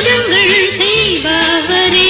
அற்புதங்கள் செய்பவரே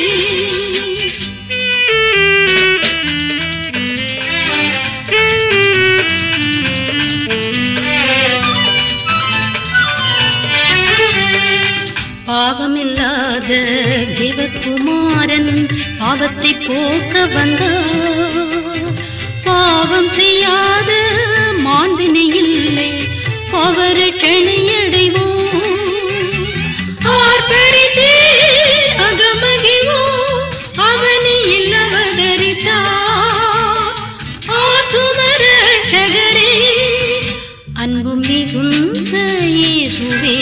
பாவமில்லாத தேவகுமாரன் பாவத்தை போக்க வந்தார் பாவம் செய்யாத மாண்பினை இல்லை அவரட்சணை அடைவோம் ஆர்ப்பரித்தே அகமகிழ்வோம் அவனை இல்லவதரித்தார் ஆத்துமரட்சகரே அன்பு மிகுந்த இயேசுவே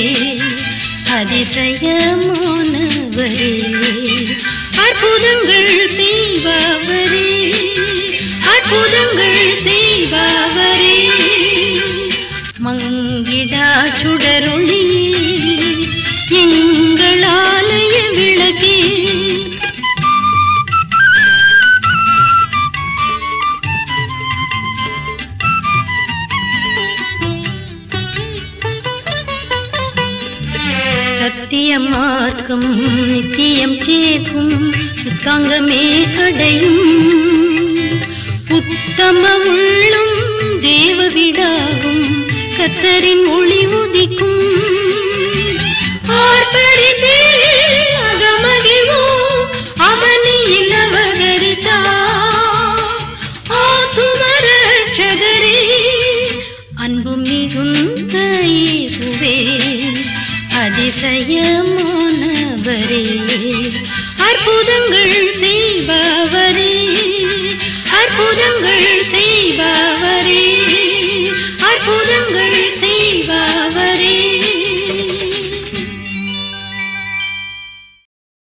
அதிசயமானவரே அற்புதங்கள் செய்பவரே அற்புதங்கள் செய்பவரே மங்கிடா சுடரொளியே எங்கள் ஆலய விளக்கே சத்தியம் மார்க்கம் நித்தியம் சேர்க்கும் சுத்தாங்கமே கடையும் உத்தம உள்ளம் தேவ விடாகும் கத்தரின் ஒளி உதிக்கும் ஆர்ப்பரி